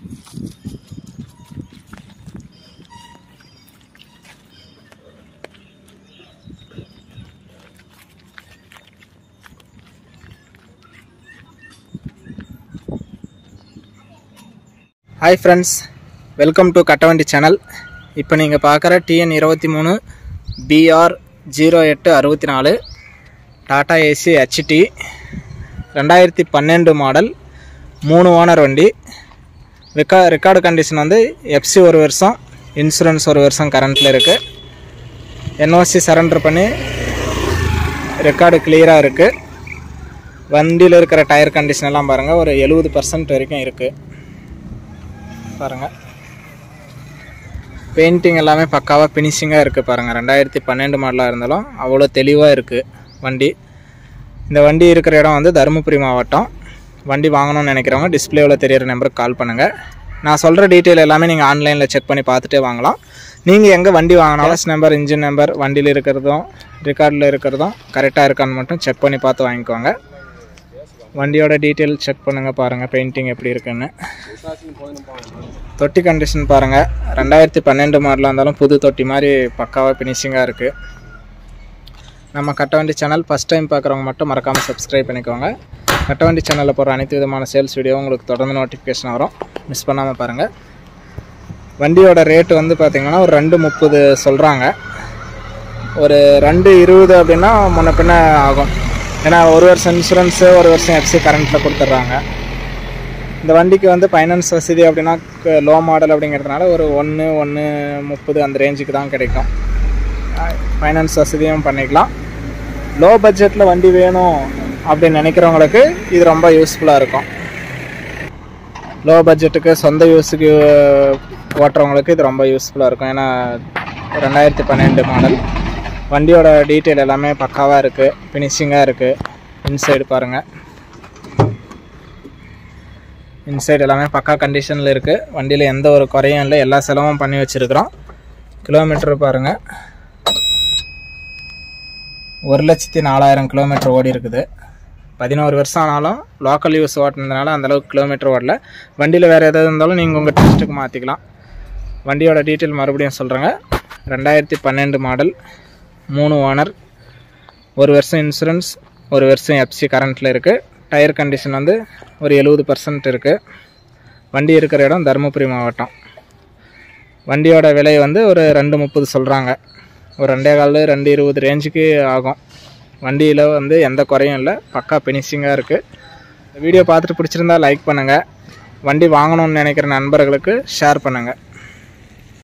hi friends welcome to Kattavandi channel இப்போ நீங்கள் பார்க்குற டிஎன் இருபத்தி மூணு பிஆர் ஜீரோ எட்டு அறுபத்தி நாலு டாடா ஏசி ஹெச்டி ரெண்டாயிரத்தி பன்னெண்டு மாடல் மூணு ஓனர் வண்டி ரெக்கா ரெக்கார்டு கண்டிஷன் வந்து எஃப்சி ஒரு வருஷம் இன்சூரன்ஸ் ஒரு வருஷம் கரண்ட்டில் இருக்குது என்ஓசி சரண்டர் பண்ணி ரெக்கார்டு கிளியராக இருக்குது வண்டியில் இருக்கிற டயர் கண்டிஷன் எல்லாம் பாருங்கள் ஒரு எழுபது பர்சன்ட் வரைக்கும் இருக்குது பாருங்கள் பெயிண்டிங் எல்லாமே பக்காவாக ஃபினிஷிங்காக இருக்குது பாருங்கள் ரெண்டாயிரத்தி பன்னெண்டு மாடலாக இருந்தாலும் அவ்வளோ தெளிவாக இருக்குது வண்டி இந்த வண்டி இருக்கிற இடம் வந்து தருமபுரி மாவட்டம் வண்டி வாங்கணும்னு நினைக்கிறவங்க டிஸ்பிளேவில் தெரியிற நம்பருக்கு கால் பண்ணுங்கள் நான் சொல்கிற டீட்டெயில் எல்லாமே நீங்கள் ஆன்லைனில் செக் பண்ணி பார்த்துட்டே வாங்கலாம் நீங்கள் எங்கே வண்டி வாங்கினாலும் எஸ் நம்பர் இன்ஜின் நம்பர் வண்டியில் இருக்கிறதும் ரெக்கார்டில் இருக்கிறதும் கரெக்டாக இருக்கான்னு மட்டும் செக் பண்ணி பார்த்து வாங்கிக்கோங்க வண்டியோட டீட்டெயில் செக் பண்ணுங்கள் பாருங்கள் பெயிண்டிங் எப்படி இருக்குன்னு தொட்டி கண்டிஷன் பாருங்கள் ரெண்டாயிரத்தி பன்னெண்டு மாடலாக இருந்தாலும் புது தொட்டி மாதிரி பக்காவாக ஃபினிஷிங்காக இருக்குது நம்ம கட்டவண்டி சேனல் ஃபஸ்ட் டைம் பார்க்குறவங்க மட்டும் மறக்காமல் சப்ஸ்கிரைப் பண்ணிக்கோங்க கட்டவண்டி சேனலில் போகிற அனைத்து விதமான சேல்ஸ் வீடியோ உங்களுக்கு தொடர்ந்து நோட்டிஃபிகேஷன் வரும் மிஸ் பண்ணாமல் பாருங்கள் வண்டியோட ரேட்டு வந்து பார்த்திங்கன்னா ஒரு ரெண்டு முப்பது சொல்கிறாங்க ஒரு ரெண்டு இருபது அப்படின்னா முன்ன பின்ன ஆகும் ஏன்னா ஒரு வருஷம் இன்சூரன்ஸு ஒரு வருஷம் எஃப்சி கரண்ட்டில் கொடுத்துட்றாங்க இந்த வண்டிக்கு வந்து ஃபைனான்ஸ் வசதி அப்படின்னா லோ மாடல் அப்படிங்கிறதுனால ஒரு ஒன்று ஒன்று முப்பது அந்த ரேஞ்சுக்கு தான் கிடைக்கும் ஃபைனான்ஸ் வசதியும் பண்ணிக்கலாம் லோ பட்ஜெட்டில் வண்டி வேணும் அப்படின்னு நினைக்கிறவங்களுக்கு இது ரொம்ப யூஸ்ஃபுல்லாக இருக்கும் லோ பட்ஜெட்டுக்கு சொந்த யூஸுக்கு ஓட்டுறவங்களுக்கு இது ரொம்ப யூஸ்ஃபுல்லாக இருக்கும் ஏன்னா ரெண்டாயிரத்தி பன்னெண்டு மாடல் வண்டியோட டீட்டெயில் எல்லாமே பக்காவாக இருக்குது ஃபினிஷிங்காக இருக்குது இன்சைடு பாருங்கள் இன்சைடு எல்லாமே பக்கா கண்டிஷனில் இருக்குது வண்டியில் எந்த ஒரு குறையும் இல்லை எல்லா செலவும் பண்ணி வச்சுருக்குறோம் கிலோமீட்டர் பாருங்கள் ஒரு லட்சத்தி நாலாயிரம் கிலோமீட்டர் ஓடி இருக்குது பதினோரு வருஷம் ஆனாலும் லோக்கல் யூஸ் ஓட்டினதுனால அந்தளவுக்கு கிலோமீட்டர் ஓடல வண்டியில் வேறு எதாவது இருந்தாலும் நீங்கள் உங்கள் டெஸ்ட்டுக்கு மாற்றிக்கலாம் வண்டியோட டீட்டெயில் மறுபடியும் சொல்கிறேங்க ரெண்டாயிரத்தி பன்னெண்டு மாடல் மூணு ஓனர் ஒரு வருஷம் இன்சூரன்ஸ் ஒரு வருஷம் எஃப்சி கரண்ட்டில் இருக்குது டயர் கண்டிஷன் வந்து ஒரு எழுபது பர்சன்ட் இருக்குது வண்டி இருக்கிற இடம் தருமபுரி மாவட்டம் வண்டியோட விலை வந்து ஒரு ரெண்டு முப்பது சொல்கிறாங்க ஒரு ரெண்டே கால் ரெண்டு இருபது ரேஞ்சுக்கு ஆகும் வண்டியில் வந்து எந்த குறையும் இல்லை பக்கா ஃபினிஷிங்காக இருக்குது இந்த வீடியோ பார்த்துட்டு பிடிச்சிருந்தா லைக் பண்ணுங்கள் வண்டி வாங்கணும்னு நினைக்கிற நண்பர்களுக்கு ஷேர் பண்ணுங்கள்